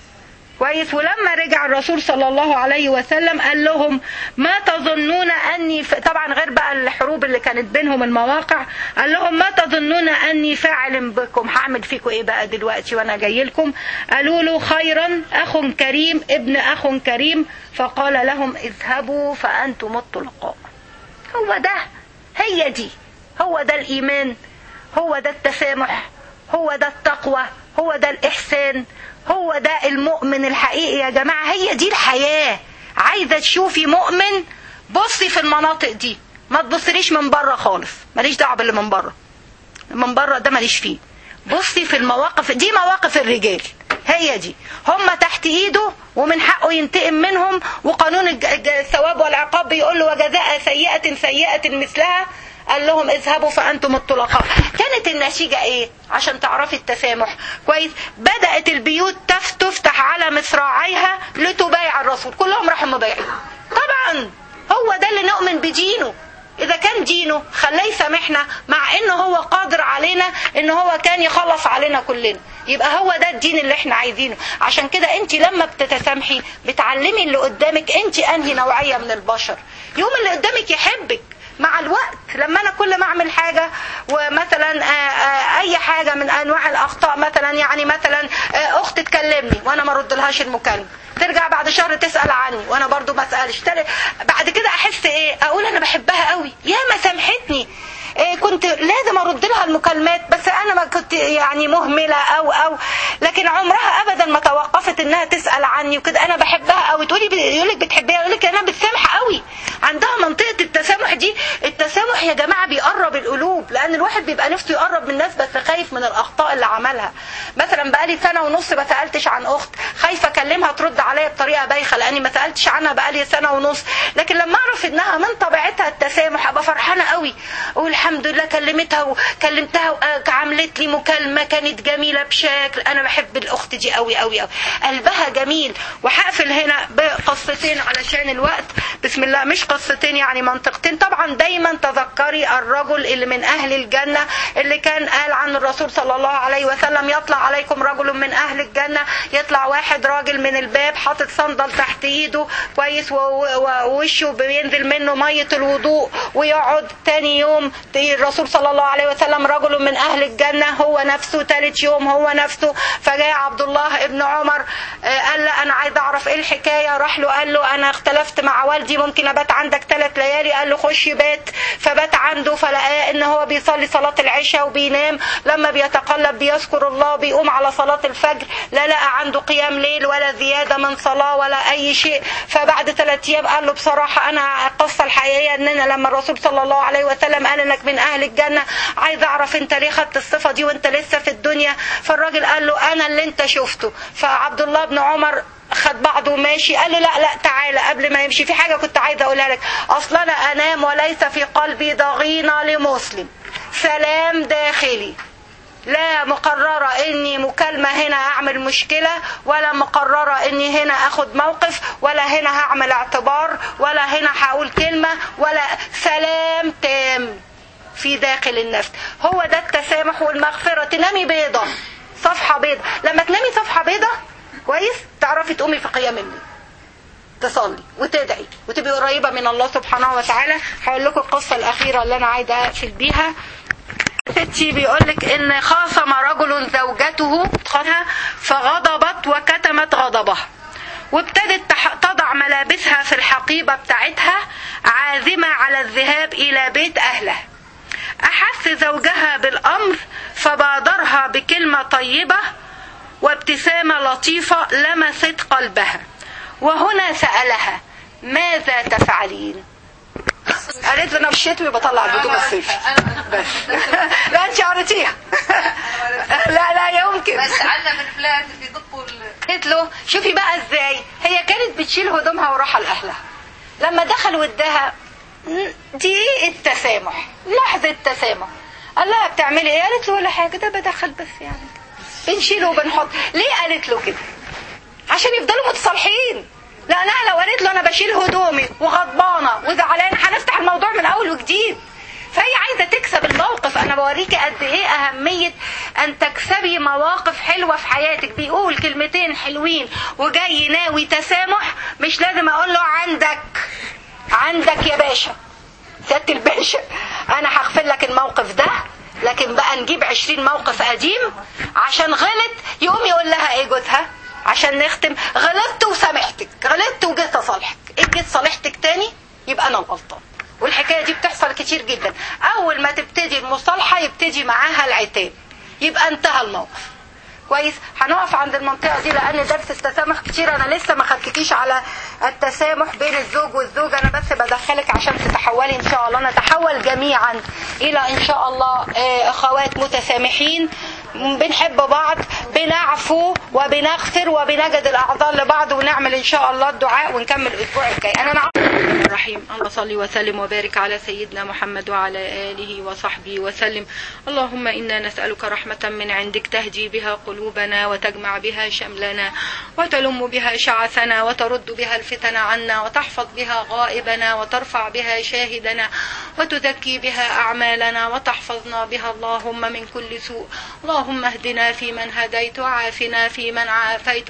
كويس ولما رجع الرسول صلى الله عليه وسلم قال لهم ما تظنون اني ف... طبعا غير بقى الحروب اللي كانت بينهم المواقع قال لهم ما تظنون اني فاعل بكم هعمل فيكم ايه بقى دلوقتي وانا جاي لكم قالوا له خيرا اخ كريم ابن اخ كريم فقال لهم اذهبوا فانتم الطلقاء هو ده هي دي هو ده الايمان هو ده التسامح هو ده التقوى هو ده الاحسان هو ده المؤمن الحقيقي يا جماعة هي دي الحياة عايزة تشوفي مؤمن بصي في المناطق دي ما تبصريش من بره خالص ماليش دعوة باللي من بره من بره ده ماليش فيه بصي في المواقف دي مواقف الرجال هي دي هم تحت ايده ومن حقه ينتقم منهم وقانون الثواب والعقاب بيقول له وجزاء سيئة سيئة مثلها قال لهم اذهبوا فانتم الطلقاء كانت النتيجه ايه عشان تعرفي التسامح كويس بدات البيوت تفتح على مصراعيها لتبايع الرسول كلهم راحوا مبايعين طبعا هو ده اللي نؤمن بدينه اذا كان دينه خلاه يسامحنا مع انه هو قادر علينا ان هو كان يخلص علينا كلنا يبقى هو ده الدين اللي احنا عايزينه عشان كده انت لما بتتسامحي بتعلمي اللي قدامك انت انهي نوعيه من البشر يوم اللي قدامك يحبك مع الوقت لما انا كل ما اعمل حاجه ومثلا اي حاجه من انواع الاخطاء مثلا يعني مثلا اخت تكلمني وانا ما ردلهاش المكالمه ترجع بعد شهر تسال عني وانا برضو ما اسالش بعد كده احس ايه اقول انا بحبها قوي يا ما سامحتني إيه كنت لازم ارد لها المكالمات بس انا ما كنت يعني مهمله او او لكن عمرها ابدا ما توقفت انها تسال عني وكده انا بحبها قوي تقولي يقول لك بتحبيها يقول لك انا بتسامح قوي عندها منطقه التسامح دي التسامح يا جماعه بيقرب القلوب لان الواحد بيبقى نفسه يقرب من الناس بس خايف من الاخطاء اللي عملها مثلا بقالي سنه ونص ما سالتش عن اخت خايفه اكلمها ترد عليا بطريقه بايخه لاني ما سالتش عنها بقالي سنه ونص لكن لما اعرف انها من طبيعتها التسامح ابقى فرحانه قوي اقول الحمد لله كلمتها وكلمتها وعملت لي مكالمه كانت جميله بشكل انا بحب الاخت دي قوي قوي قوي قلبها جميل وهقفل هنا بقصتين علشان الوقت بسم الله مش قصتين يعني منطقتين طبعا دايما تذكري الرجل اللي من اهل الجنه اللي كان قال عن الرسول صلى الله عليه وسلم يطلع عليكم رجل من اهل الجنه يطلع واحد راجل من الباب حاطط صندل تحت ايده كويس ووشه بينزل منه ميه الوضوء ويقعد تاني يوم الرسول صلى الله عليه وسلم رجل من اهل الجنه هو نفسه ثالث يوم هو نفسه فجاء عبد الله ابن عمر قال له انا عايز اعرف ايه الحكايه راح له قال له انا اختلفت مع والدي ممكن ابات عندك ثلاث ليالي قال له خش بات فبات عنده فلقاه ان هو بيصلي صلاه العشاء وبينام لما بيتقلب بيذكر الله بيقوم على صلاه الفجر لا لقى عنده قيام ليل ولا زياده من صلاه ولا اي شيء فبعد ثلاث ايام قال له بصراحه انا القصه الحقيقيه ان انا لما الرسول صلى الله عليه وسلم قال انك من اهل الجنه عايز اعرف انت ليه خدت الصفه دي وانت لسه في الدنيا فالراجل قال له انا اللي انت شفته فعبد الله بن عمر خد بعضه وماشي قال له لا لا تعالى قبل ما يمشي في حاجه كنت عايزه اقولها لك اصل انا انام وليس في قلبي ضغينه لمسلم سلام داخلي لا مقررة اني مكالمة هنا اعمل مشكلة ولا مقررة اني هنا اخد موقف ولا هنا هعمل اعتبار ولا هنا هقول كلمة ولا سلام تام في داخل النفس هو ده التسامح والمغفرة تنامي بيضة صفحة بيضة لما تنامي صفحة بيضة كويس تعرفي تقومي في قيام الليل تصلي وتدعي وتبقي قريبة من الله سبحانه وتعالى هقول لكم القصة الأخيرة اللي أنا عايزة أقفل بيها ستي بيقولك ان خاصم رجل زوجته فغضبت وكتمت غضبها وابتدت تضع ملابسها في الحقيبة بتاعتها عازمة على الذهاب إلى بيت أهلها أحس زوجها بالأمر فبادرها بكلمة طيبة وابتسامة لطيفة لمست قلبها وهنا سألها ماذا تفعلين قالت له انا في الشتوي بطلع الهدوم الصيفي بس لا انت قريتيها لا لا يمكن بس عندنا من فلان في دقوا قالت له شوفي بقى ازاي هي كانت بتشيل هدومها وراحه لاهلها لما دخل ودها دقيقة التسامح لحظة تسامح قال لها بتعملي ايه قالت له ولا حاجة ده بدخل بس يعني بنشيله وبنحط ليه قالت له كده عشان يفضلوا متصالحين لانها لو قالت له انا بشيل هدومي وغضبانه وزعلان هنفتح الموضوع من اول وجديد فهي عايزه تكسب الموقف انا بوريكي قد ايه اهميه ان تكسبي مواقف حلوه في حياتك بيقول كلمتين حلوين وجاي ناوي تسامح مش لازم اقول له عندك عندك يا باشا سياده الباشا انا هغفر لك الموقف ده لكن بقى نجيب عشرين موقف قديم عشان غلط يقوم يقول لها ايه جوزها عشان نختم غلطت وسامحتك غلطت وجيت اصالحك إيه جيت صالحتك تاني يبقى انا الغلطان والحكايه دي بتحصل كتير جدا اول ما تبتدي المصالحه يبتدي معاها العتاب يبقى انتهى الموقف كويس هنقف عند المنطقه دي لان درس التسامح كتير انا لسه ما خدتكيش على التسامح بين الزوج والزوجه انا بس بدخلك عشان تتحولي ان شاء الله نتحول جميعا الى ان شاء الله اخوات متسامحين بنحب بعض بنعفو وبنغفر وبنجد الاعذار لبعض ونعمل ان شاء الله الدعاء ونكمل الاسبوع الجاي انا مع الرحيم الله صل وسلم وبارك على سيدنا محمد وعلى اله وصحبه وسلم اللهم انا نسالك رحمه من عندك تهدي بها قلوبنا وتجمع بها شملنا وتلم بها شعثنا وترد بها الفتن عنا وتحفظ بها غائبنا وترفع بها شاهدنا وتزكي بها اعمالنا وتحفظنا بها اللهم من كل سوء اللهم اهدنا فيمن هديت وعافنا فيمن عافيت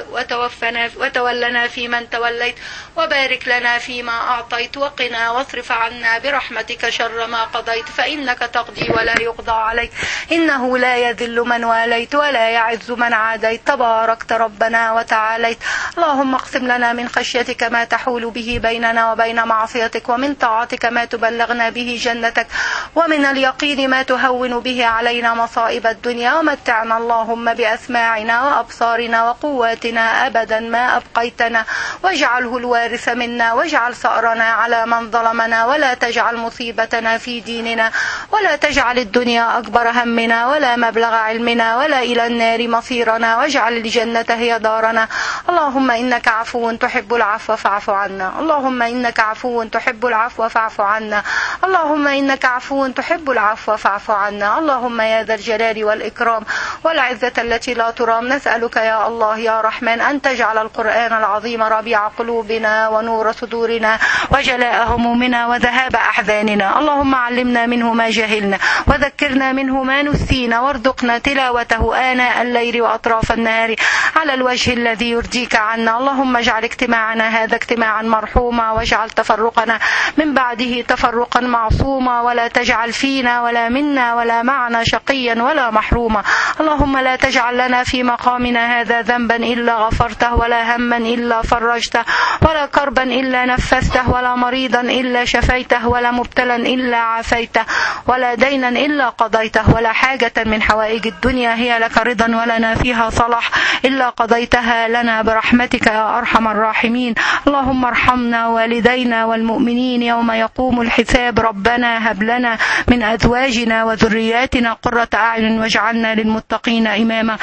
وتوفنا وتولنا فيمن توليت وبارك لنا فيما أعطيت وقنا واصرف عنا برحمتك شر ما قضيت فإنك تقضي ولا يقضى عليك إنه لا يذل من واليت ولا يعز من عاديت تباركت ربنا وتعاليت اللهم اقسم لنا من خشيتك ما تحول به بيننا وبين معصيتك ومن طاعتك ما تبلغنا به جنتك ومن اليقين ما تهون به علينا مصائب الدنيا ومتعنا اللهم بأسماعنا وأبصارنا وقواتنا أبدا ما أبقيتنا واجعله الوارث منا واجعل ثأرنا على من ظلمنا ولا تجعل مصيبتنا في ديننا ولا تجعل الدنيا أكبر همنا ولا مبلغ علمنا ولا إلى النار مصيرنا واجعل الجنة هي دارنا اللهم إنك عفو تحب العفو فاعف عنا اللهم إنك عفو تحب العفو فاعف عنا اللهم إنك عفو تحب العفو فاعف عنا اللهم يا ذا الجلال والإكرام والعزة التي لا ترام نسألك يا الله يا رحمن أن تجعل القرآن العظيم ربيع قلوبنا ونور صدورنا وجلاء همومنا وذهاب أحزاننا اللهم علمنا منه ما جهلنا وذكرنا منه ما نسينا وارزقنا تلاوته آناء الليل وأطراف النهار على الوجه الذي يرضيك عنا اللهم اجعل اجتماعنا هذا اجتماعا مرحوما واجعل تفرقنا من بعده تفرقا معصوما ولا تجعل فينا ولا منا ولا معنا شقيا ولا محروما اللهم لا تجعل لنا في مقامنا هذا ذنبا إلا غفرته ولا هما إلا فرجته ولا كربا إلا نفسته ولا مريضا إلا شفيته ولا مبتلا إلا عافيته ولا دينا إلا قضيته ولا حاجة من حوائج الدنيا هي لك رضا ولنا فيها صلاح إلا قضيتها لنا برحمتك يا أرحم الراحمين اللهم ارحمنا والدينا والمؤمنين يوم يقوم الحساب ربنا هب لنا من أزواجنا وذرياتنا قرة أعين واجعلنا للمتقين إماما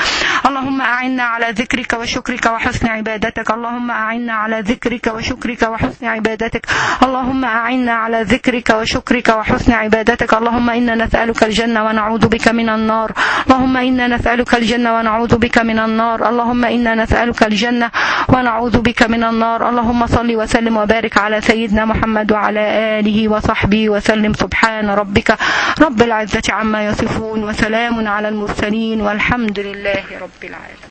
اللهم أعنا على ذكرك وشكرك وحسن عبادتك اللهم أعنا على ذكرك وشكرك وحسن عبادتك اللهم أعنا على ذكرك وشكرك وحسن عبادتك اللهم إنا نسألك الجنة ونعوذ بك من النار اللهم إنا نسألك الجنة ونعوذ بك من النار اللهم إنا نسألك الجنة ونعوذ بك من النار اللهم صل وسلم وبارك على سيدنا محمد وعلى آله وصحبه وسلم سبحان ربك رب العزة عما يصفون وسلام على المرسلين والحمد لله رب العالمين